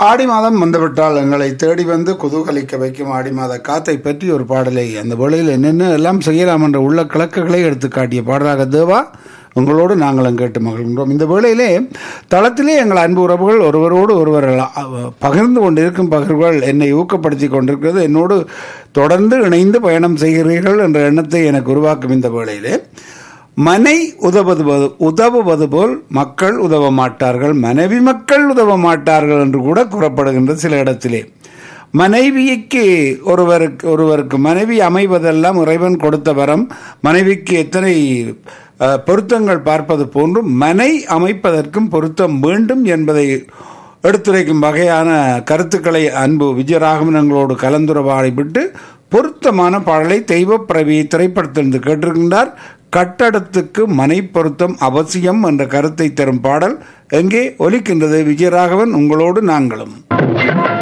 ஆடி மாதம் வந்துவிட்டால் எங்களை தேடி வந்து குதூகலிக்க வைக்கும் ஆடி மாத காத்தை பற்றி ஒரு பாடலை அந்த வேளையில் என்னென்ன எல்லாம் செய்யலாம் என்ற உள்ள கிழக்குகளை எடுத்து காட்டிய பாடலாக தேவா உங்களோடு நாங்களும் கேட்டு மகிழ்கின்றோம் இந்த வேளையிலே தளத்திலே எங்கள் அன்பு உறவுகள் ஒருவரோடு ஒருவர் அ- பகிர்ந்து கொண்டிருக்கும் பகிர்வுகள் என்னை ஊக்கப்படுத்தி கொண்டிருக்கிறது என்னோடு தொடர்ந்து இணைந்து பயணம் செய்கிறீர்கள் என்ற எண்ணத்தை எனக்கு உருவாக்கும் இந்த வேளையிலே மனை உதவுவது போது- உதவுவது போல் மக்கள் உதவ மாட்டார்கள் மனைவி மக்கள் உதவ மாட்டார்கள் என்று கூட கூறப்படுகின்ற சில இடத்திலே மனைவிக்கு ஒருவருக்கு ஒருவருக்கு மனைவி அமைவதெல்லாம் இறைவன் கொடுத்த வரம் மனைவிக்கு எத்தனை அஹ், பொருத்தங்கள் பார்ப்பது போன்று மனை அமைப்பதற்கும் பொருத்தம் வேண்டும் என்பதை எடுத்துரைக்கும் வகையான கருத்துக்களை அன்பு விஜயராகவன் எங்களோடு கலந்துரையாடி விட்டு பொருத்தமான பாடலை தெய்வப்பிரவி திரைப்படத்திலிருந்து கேட்டிருக்கின்றார் கட்டடத்துக்கு மனை பொருத்தம் அவசியம் என்ற கருத்தை தரும் பாடல் எங்கே ஒலிக்கின்றது விஜயராகவன் உங்களோடு நாங்களும்